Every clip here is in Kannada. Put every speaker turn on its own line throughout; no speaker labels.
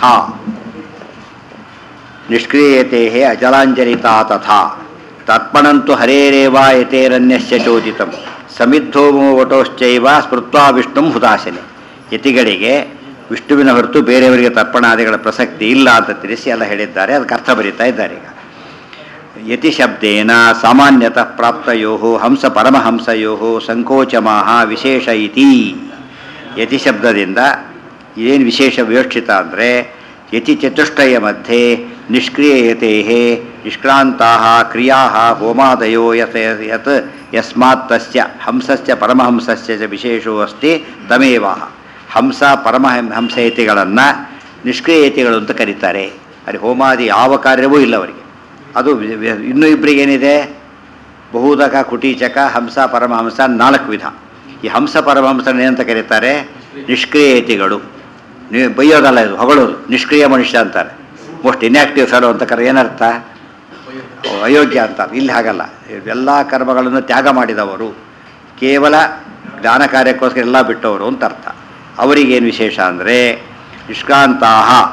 ನಿಷ್ಕ್ರಿಯತೆ ಅಜಲಾಂಜಲಿತಾ ತಥಾ ತರ್ಪಣಂತು ಹರೇರೇವ ಯತೇರನ್ಯಶ್ಚ ಚೋದಿತಂ ಸಮಿದ್ಧೋಮೋ ವಟೋಶ್ಚೈವ ಸ್ಮೃತ್ವಾ ವಿಷ್ಣು ಹುತಾಶನೆ ಯತಿಗಳಿಗೆ ವಿಷ್ಣುವಿನ ಹೊರತು ಬೇರೆಯವರಿಗೆ ತರ್ಪಣಾದಿಗಳ ಪ್ರಸಕ್ತಿ ಇಲ್ಲ ಅಂತ ತಿಳಿಸಿ ಎಲ್ಲ ಹೇಳಿದ್ದಾರೆ ಅದಕ್ಕೆ ಅರ್ಥ ಬರೀತಾ ಇದ್ದಾರೆ ಈಗ ಯತಿ ಶಬ್ದೇನ ಸಾಮಾನ್ಯತಃ ಪ್ರಾಪ್ತಯೋ ಹಂಸ ಪರಮಹಂಸಯೋ ಸಂಕೋಚಮಾಹ ವಿಶೇಷ ಇತಿ ಯತಿ ಶಬ್ದದಿಂದ ಏನು ವಿಶೇಷ ವಿವಕ್ಷಿತ ಅಂದರೆ ಯತಿ ಚತುಷ್ಟಯ ಮಧ್ಯೆ ನಿಷ್ಕ್ರಿಯತೆ ನಿಷ್ಕ್ರಾಂತಾ ಕ್ರಿಯಾ ಹೋಮಾದಯೋ ಯತ್ ಯತ್ ಯಸ್ಮಾತ್ ತಸ್ಯ ಹಂಸಸ್ಯ ಪರಮಹಂಸಸ್ಯ ಚ ವಿಶೇಷೋ ಅಸ್ತಿ ತಮೇವ ಹಂಸ ಪರಮಹಂಸಯತಿಗಳನ್ನು ನಿಷ್ಕ್ರಿಯತೆಗಳು ಅಂತ ಕರೀತಾರೆ ಅಲ್ಲಿ ಹೋಮಾದಿ ಯಾವ ಕಾರ್ಯವೂ ಇಲ್ಲ ಅವರಿಗೆ ಅದು ವಿ- ವಿ- ಇನ್ನೂ ಇಬ್ಬರಿಗೆ ಏನಿದೆ ಬಹುದಕ ಕುಟೀಚಕ ಹಂಸ ಪರಮಹಂಸ ನಾಲ್ಕು ವಿಧ ಈ ಹಂಸ ಪರಮಹಂಸನ ಏನಂತ ಕರೀತಾರೆ ನಿಷ್ಕ್ರಿಯತೆಗಳು ನೀವು ಬೈಯೋದಲ್ಲ ಇದು ಹೊಗಳೋದು ನಿಷ್ಕ್ರಿಯ ಮನುಷ್ಯ ಅಂತಾರೆ ಮೋಸ್ಟ್ ಇನ್ಯಾಕ್ಟಿವ್ ಫೆಲೋ ಅಂತ ಕರೆ ಏನರ್ಥ ಅಯೋಗ್ಯ ಅಂತ ಇಲ್ಲಿ ಹಾಗಲ್ಲ ಎಲ್ಲ ಕರ್ಮಗಳನ್ನು ತ್ಯಾಗ ಮಾಡಿದವರು ಕೇವಲ ಜ್ಞಾನ ಕಾರ್ಯಕ್ಕೋಸ್ಕರ ಎಲ್ಲ ಬಿಟ್ಟವರು ಅಂತ ಅರ್ಥ ಅವರಿಗೇನು ವಿಶೇಷ ಅಂದರೆ ನಿಷ್ಕ್ರಾಂತಾ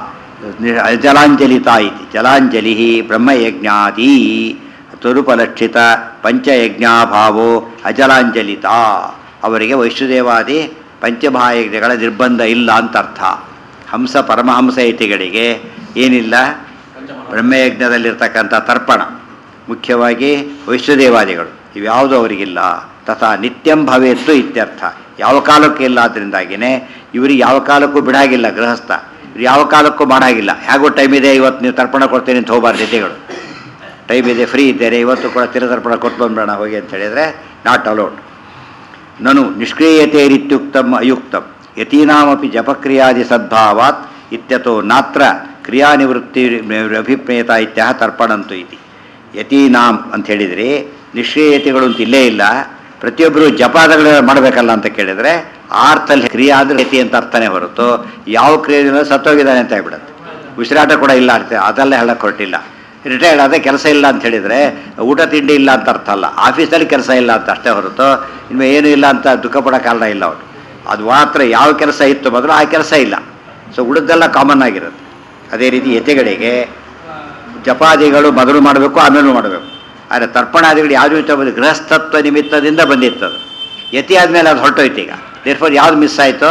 ಜಲಾಂಜಲಿತಾ ಇತಿ ಜಲಾಂಜಲಿ ಬ್ರಹ್ಮಯಜ್ಞಾದಿ ತುರುಪಲಕ್ಷಿತ ಪಂಚಯಜ್ಞಾಭಾವೋ ಅಜಲಾಂಜಲಿತ ಅವರಿಗೆ ವೈಷ್ಣುದೇವಾದಿ ಪಂಚಮಹಾಯಜ್ಞಗಳ ನಿರ್ಬಂಧ ಇಲ್ಲ ಅಂತ ಅರ್ಥ ಹಂಸ ಪರಮಹಂಸ ಯತಿಗಳಿಗೆ ಏನಿಲ್ಲ ಬ್ರಹ್ಮಯಜ್ಞದಲ್ಲಿರ್ತಕ್ಕಂಥ ತರ್ಪಣ ಮುಖ್ಯವಾಗಿ ವೈಷ್ಣುದೇವಾದಿಗಳು ಇವ್ಯಾವುದೂ ಅವರಿಗಿಲ್ಲ ತಥಾ ನಿತ್ಯಂ ಭವೇತ್ತು ಇತ್ಯರ್ಥ ಯಾವ ಕಾಲಕ್ಕೂ ಇಲ್ಲ ಅದರಿಂದಾಗಿಯೇ ಇವರಿಗೆ ಯಾವ ಕಾಲಕ್ಕೂ ಬಿಡಾಗಿಲ್ಲ ಗೃಹಸ್ಥ ಇವ್ರು ಯಾವ ಕಾಲಕ್ಕೂ ಮಾಡಾಗಿಲ್ಲ ಹೇಗೋ ಟೈಮ್ ಇದೆ ಇವತ್ತು ನೀವು ತರ್ಪಣ ಕೊಡ್ತೀನಿ ಅಂತ ಹೋಗಬಾರ್ದು ಯತಿಗಳು ಟೈಮ್ ಇದೆ ಫ್ರೀ ಇದ್ದೇನೆ ಇವತ್ತು ಕೂಡ ತಿರತರ್ಪಣ ಕೊಟ್ಟು ಬಂದ್ಬೇಡ ಹೋಗಿ ಅಂತ ಹೇಳಿದರೆ ನಾಟ್ ಅಲೌಡ್ ನನು ನಿಷ್ಕ್ರಿಯತೆರಿತ್ಯುಕ್ತಂ ಅಯುಕ್ತಂ ಯತೀನಾಮಪಿ ಜಪಕ್ರಿಯಾದಿ ಸದ್ಭಾವಾತ್ ಇತ್ಯತೋ ನಾತ್ರ ಕ್ರಿಯಾನಿವೃತ್ತಿ ಅಭಿಪ್ರೇತ ಇತ್ಯಹ ತರ್ಪಣಂತು ಇತಿ ಯತೀನಾಂ ಅಂತ ಹೇಳಿದರೆ ನಿಷ್ಕ್ರಿಯತೆಗಳು ಅಂತ ಇಲ್ಲೇ ಇಲ್ಲ ಪ್ರತಿಯೊಬ್ಬರು ಜಪಾದಗಳು ಮಾಡಬೇಕಲ್ಲ ಅಂತ ಕೇಳಿದರೆ ಆ ಅರ್ಥದಲ್ಲಿ ಕ್ರಿಯೆ ಆದರೆ ಯತಿ ಅಂತ ಅರ್ಥನೇ ಹೊರತು ಯಾವ ಕ್ರಿಯೆಯಿಂದ ಸತ್ತೋಗಿದ್ದಾನೆ ಅಂತ ಹೇಳ್ಬಿಡುತ್ತೆ ಉಸಿರಾಟ ಕೂಡ ಇಲ್ಲ ಅಂತ ಅದೆಲ್ಲ ಹೇಳಕ್ಕೆ ಹೊರಟಿಲ್ಲ ರಿಟೈರ್ಡ್ ಆದರೆ ಕೆಲಸ ಇಲ್ಲ ಅಂತ ಹೇಳಿದರೆ ಊಟ ತಿಂಡಿ ಇಲ್ಲ ಅಂತ ಅರ್ಥ ಅಲ್ಲ ಆಫೀಸಲ್ಲಿ ಕೆಲಸ ಇಲ್ಲ ಅಂತ ಅಷ್ಟೇ ಹೊರತು ಇನ್ನು ಏನೂ ಇಲ್ಲ ಅಂತ ದುಃಖ ಪಡೋ ಕಾರಣ ಇಲ್ಲ ಅವರು ಅದು ಮಾತ್ರ ಯಾವ ಕೆಲಸ ಇತ್ತು ಮೊದಲು ಆ ಕೆಲಸ ಇಲ್ಲ ಸೊ ಉಳಿದೆಲ್ಲ ಕಾಮನ್ ಆಗಿರುತ್ತೆ ಅದೇ ರೀತಿ ಯತಿಗಳಿಗೆ ಜಪಾದಿಗಳು ಮೊದಲು ಮಾಡಬೇಕು ಆಮೇಲೆ ಮಾಡಬೇಕು ಆದರೆ ತರ್ಪಣಾದಿಗಳು ಯಾವ ನಿಮಿತ್ತ ಬಂದು ಗೃಹಸ್ಥತ್ವ ನಿಮಿತ್ತದಿಂದ ಬಂದಿತ್ತದು ಯತಿ ಆದಮೇಲೆ ಅದು ಹೊರಟೋಯ್ತು ಈಗ ದೇರ್ಫೋರ್ ಯಾವ್ದು ಮಿಸ್ ಆಯಿತು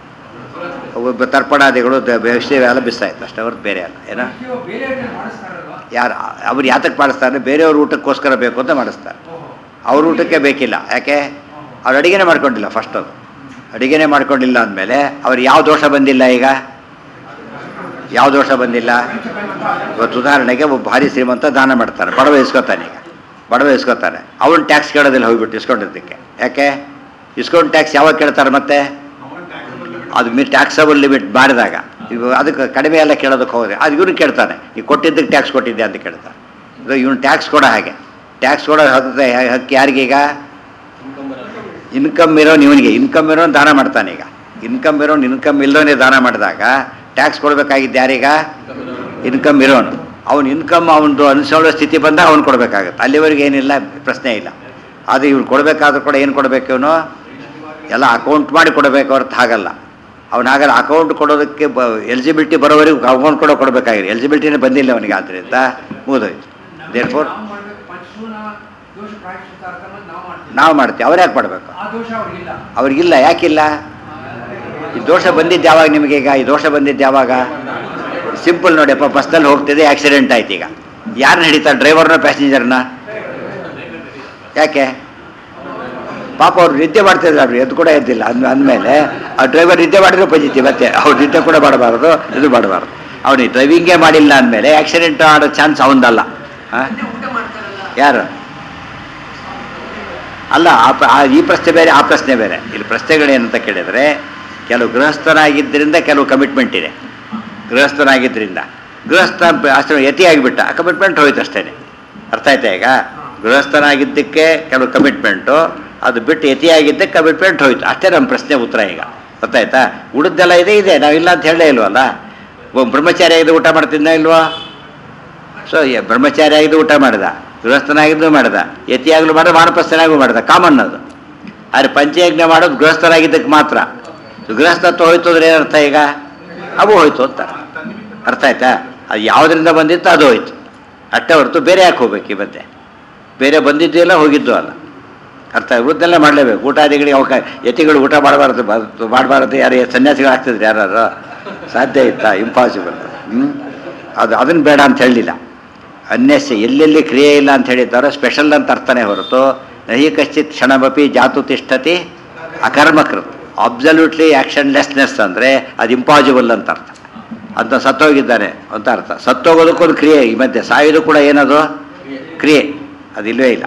ಒಬ್ಬ ತರ್ಪಣಾದಿಗಳು ದ- ವ್ಯವಸ್ಥೆ ಎಲ್ಲ ಮಿಸ್ ಆಯ್ತು ಅಷ್ಟೇ ಹೊರತು ಬೇರೆ ಅಲ್ಲ ಏನೋ
ಬೇರೆ ಮಾಡಿಸ್ತಾರಲ್ವಾ
ಯಾರು ಅವ್ರು ಯಾತಕ್ಕೆ ಮಾಡಿಸ್ತಾರೆ ಬೇರೆಯವ್ರ ಊಟಕ್ಕೋಸ್ಕರ ಬೇಕು ಅಂತ ಮಾಡಿಸ್ತಾರೆ ಅವ್ರ ಊಟಕ್ಕೆ ಬೇಕಿಲ್ಲ ಯಾಕೆ ಅವ್ರು ಅಡಿಗೆನೇ ಮಾಡ್ಕೊಂಡಿಲ್ಲ ಫಸ್ಟ್ ಅದು ಅಡಿಗೆನೇ ಮಾಡ್ಕೊಂಡಿಲ್ಲ ಅಂದಮೇಲೆ ಅವ್ರು ಯಾವ ದೋಷ ಬಂದಿಲ್ಲ ಈಗ ಯಾವ ದೋಷ ಬಂದಿಲ್ಲ ಇವತ್ತು ಉದಾಹರಣೆಗೆ ಒಬ್ಬ ಭಾರಿ ಶ್ರೀಮಂತ ದಾನ ಮಾಡ್ತಾನೆ ಬಡವ ಇಸ್ಕೊತಾನೆ ಈಗ ಬಡವ ಇಸ್ಕೊತಾನೆ ಅವನು ಟ್ಯಾಕ್ಸ್ ಕೇಳೋದಿಲ್ಲ ಹೋಗ್ಬಿಟ್ಟು ಇಸ್ಕೊಂಡಿದ್ದಕ್ಕೆ ಯಾಕೆ ಇಸ್ಕೊಂಡು ಟ್ಯಾಕ್ಸ್ ಯಾವಾಗ ಕೇಳ್ತಾರೆ ಮತ್ತೆ ಅದು ಮೀ ಟ್ಯಾಕ್ಸಬಲ್ ಲಿಮಿಟ್ ಮಾಡಿದಾಗ ಈಗ ಅದಕ್ಕೆ ಕಡಿಮೆ ಎಲ್ಲ ಕೇಳೋದಕ್ಕೆ ಹೋದ್ರೆ ಅದು ಇವನು ಕೇಳ್ತಾನೆ ಈಗ ಕೊಟ್ಟಿದ್ದಕ್ಕೆ ಟ್ಯಾಕ್ಸ್ ಕೊಟ್ಟಿದ್ದೆ ಅಂತ ಕೇಳ್ತಾನೆ ಇದು ಇವನು ಟ್ಯಾಕ್ಸ್ ಕೊಡೋ ಹಾಗೆ ಟ್ಯಾಕ್ಸ್ ಕೊಡೋ ಹಕ್ಕು ಹಕ್ಕು ಯಾರಿಗೀಗ ಇನ್ಕಮ್ ಇರೋನು ಇವನಿಗೆ ಇನ್ಕಮ್ ಇರೋನು ದಾನ ಮಾಡ್ತಾನೆ ಈಗ ಇನ್ಕಮ್ ಇರೋನು ಇನ್ಕಮ್ ಇಲ್ಲೋನೇ ದಾನ ಮಾಡಿದಾಗ ಟ್ಯಾಕ್ಸ್ ಕೊಡಬೇಕಾಗಿದ್ದು ಯಾರೀಗ ಇನ್ಕಮ್ ಇರೋನು ಅವನ ಇನ್ಕಮ್ ಅವನದು ಅನಿಸೋಳೋ ಸ್ಥಿತಿ ಬಂದಾಗ ಅವ್ನು ಕೊಡಬೇಕಾಗತ್ತೆ ಅಲ್ಲಿವರೆಗೆ ಏನಿಲ್ಲ ಪ್ರಶ್ನೆ ಇಲ್ಲ ಅದು ಇವ್ನು ಕೊಡಬೇಕಾದ್ರೂ ಕೂಡ ಏನು ಕೊಡಬೇಕು ಇವನು ಎಲ್ಲ ಅಕೌಂಟ್ ಮಾಡಿ ಕೊಡಬೇಕು ಹೊರತು ಹಾಗಲ್ಲ ಅವನು ಹಾಗಲ್ಲ ಅಕೌಂಟ್ ಕೊಡೋದಕ್ಕೆ ಬ ಎಲಿಜಿಬಿಲಿಟಿ ಬರೋವರೆಗೂ ಅಕೌಂಟ್ ಕೊಡೋ ಕೊಡಬೇಕಾಗಿದೆ ಎಲಿಜಿಬಿಲಿಟಿನೇ ಬಂದಿಲ್ಲ ಅವನಿಗೆ ಆದ್ದರಿಂದ ಮುಗಿದೋಯ್ತು ದೇರ್ಫೋರ್
ನಾವು ಮಾಡ್ಬೇಕು ಪಂಚಮೂಲ ದೋಷ ಪ್ರಾಯಶ್ಚಿತ್ತಾರ್ಥ ಅನ್ನೋದು ನಾವು ಮಾಡ್ತೀವಿ
ನಾವು ಮಾಡ್ತೀವಿ ಅವ್ರು ಯಾಕೆ ಮಾಡಬೇಕು
ಆ ದೋಷ ಅವ್ರಿಗಿಲ್ಲ
ಅವ್ರಿಗಿಲ್ಲ ಯಾಕಿಲ್ಲ ಈ ದೋಷ ಬಂದಿದ್ದು ಯಾವಾಗ ನಿಮಗೆ ಈಗ ಈ ದೋಷ ಬಂದಿದ್ದು ಯಾವಾಗ ಸಿಂಪಲ್ ನೋಡಿಯಪ್ಪ ಬಸ್ನಲ್ಲಿ ಹೋಗ್ತಿದೆ ಆಕ್ಸಿಡೆಂಟ್ ಆಯ್ತು ಈಗ ಯಾರನ್ನ ಹಿಡಿತಾರೆ ಡ್ರೈವರ್ನ ಪ್ಯಾಸೆಂಜರ್ನ ಯಾಕೆ ಪಾಪ ಅವ್ರು ನಿದ್ದೆ ಮಾಡ್ತಿದ್ರು ಅವ್ರು ಎದ್ದು ಕೂಡ ಎದ್ದಿಲ್ಲ ಅಂದ ಅಂದಮೇಲೆ ಆ ಡ್ರೈವರ್ ನಿದ್ದೆ ಮಾಡಿದ್ರು ಪಂಜಿತಿ ಮತ್ತೆ ಅವ್ರು ನಿದ್ದೆ ಕೂಡ ಮಾಡಬಾರ್ದು ಇದು ಮಾಡಬಾರ್ದು ಅವನಿಗೆ ಡ್ರೈವಿಂಗೇ ಮಾಡಿಲ್ಲ ಅಂದಮೇಲೆ ಆಕ್ಸಿಡೆಂಟ್ ಆಡೋ ಚಾನ್ಸ್ ಅವನದಲ್ಲ ಹಾಂ
ಊಟ ಮಾಡ್ತಾರಲ್ಲ
ಯಾರು ಅಲ್ಲ ಆ ಪ್ರ- ಆ ಈ ಪ್ರಶ್ನೆ ಬೇರೆ ಆ ಪ್ರಶ್ನೆ ಬೇರೆ ಇಲ್ಲಿ ಪ್ರಶ್ನೆಗಳೇನಂತ ಕೇಳಿದರೆ ಕೆಲವು ಗೃಹಸ್ಥನಾಗಿದ್ದರಿಂದ ಕೆಲವು ಕಮಿಟ್ಮೆಂಟ್ ಇದೆ ಗೃಹಸ್ಥನಾಗಿದ್ದರಿಂದ ಗೃಹಸ್ಥ ಬ- ಆಶ್ರಮ ಯತಿ ಆಗಿಬಿಟ್ಟ ಆ ಕಮಿಟ್ಮೆಂಟ್ ಹೋಯ್ತು ಅಷ್ಟೇ ಅರ್ಥ ಆಯ್ತಾ ಈಗ ಗೃಹಸ್ಥನಾಗಿದ್ದಕ್ಕೆ ಕೆಲವು ಕಮಿಟ್ಮೆಂಟು ಅದು ಬಿಟ್ಟು ಯತಿಯಾಗಿದ್ದಕ್ಕೆ ಕಮಿಟ್ಮೆಂಟ್ ಹೋಯ್ತು ಅಷ್ಟೇ ನಮ್ಮ ಪ್ರಶ್ನೆ ಉತ್ತರ ಈಗ ಗೊತ್ತಾಯ್ತಾ ಉಳಿದೆಲ್ಲ ಇದೆ ಇದೆ ನಾವಿಲ್ಲ ಅಂತ ಹೇಳೇ ಇಲ್ವಲ್ಲ ಒಬ್ಬ ಬ್ರಹ್ಮಚಾರಿ ಆಗಿದ್ದು ಊಟ ಮಾಡ್ತಿದ್ದ ಇಲ್ವಾ ಸೊ ಯ- ಬ್ರಹ್ಮಚಾರಿ ಆಗಿದ್ದು ಊಟ ಮಾಡಿದ ಗೃಹಸ್ಥನಾಗಿದ್ದು ಮಾಡಿದ ಯತಿಯಾಗಲೂ ಮಾಡಿದ ವಾನಪ್ರಸ್ಥನಾಗೂ ಮಾಡಿದ ಕಾಮನ್ ಅದು ಆದರೆ ಪಂಚಯಜ್ಞ ಮಾಡೋದು ಗೃಹಸ್ಥರಾಗಿದ್ದಕ್ಕೆ ಮಾತ್ರ ಸೊ ಗೃಹಸ್ಥತ್ವ ಹೋಯ್ತು ಅಂದ್ರೆ ಏನರ್ಥ ಈಗ ಅವು ಹೋಯ್ತು ಅಂತ ಅರ್ಥ ಆಯ್ತಾ ಅದು ಯಾವುದರಿಂದ ಬಂದಿತ್ತು ಅದು ಹೋಯ್ತು ಅಷ್ಟೇ ಹೊರತು ಬೇರೆ ಯಾಕೆ ಹೋಗ್ಬೇಕು ಈ ಮಧ್ಯೆ ಬೇರೆ ಬಂದಿದ್ದು ಇಲ್ಲ ಹೋಗಿದ್ದು ಅಲ್ಲ ಅರ್ಥ ವೃದ್ಧೆಲ್ಲ ಮಾಡಲೇಬೇಕು ಊಟಾದಿಗಳಿಗೆ ಅವಕಾಶ ಯತಿಗಳು ಊಟ ಮಾಡಬಾರ್ದು ಬ- ಮಾಡಬಾರ್ದು ಯಾರು ಸನ್ಯಾಸಿಗಳು ಆಗ್ತಿದ್ರು ಯಾರು ಸಾಧ್ಯ ಇತ್ತಾ ಇಂಪಾಸಿಬಲ್ ಹ್ಞೂ ಅದು ಅದನ್ನು ಬೇಡ ಅಂತ ಹೇಳಲಿಲ್ಲ ಅನ್ಯಸ್ಯ ಎಲ್ಲೆಲ್ಲಿ ಕ್ರಿಯೆ ಇಲ್ಲ ಅಂತ ಹೇಳಿದ್ದಾರೋ ಸ್ಪೆಷಲ್ ಅಂತ ಅರ್ಥನೇ ಹೊರತು ನಹಿ ಕಶ್ಚಿತ್ ಕ್ಷಣಮಪಿ ಜಾತು ತಿಷ್ಠತಿ ಅಕರ್ಮಕೃತ್ ಅಬ್ಸಲ್ಯೂಟ್ಲಿ ಆ್ಯಕ್ಷನ್ಲೆಸ್ನೆಸ್ ಅಂದರೆ ಅದು ಇಂಪಾಸಿಬಲ್ ಅಂತ ಅರ್ಥ ಅಂತ ಸತ್ತೋಗಿದ್ದಾನೆ ಅಂತ ಅರ್ಥ ಸತ್ತೋಗೋದಕ್ಕೊಂದು ಕ್ರಿಯೆ ಈ ಮಧ್ಯೆ ಸಾಯೋದು ಕೂಡ ಏನದು ಕ್ರಿಯೆ ಅದಿಲ್ವೇ ಇಲ್ಲ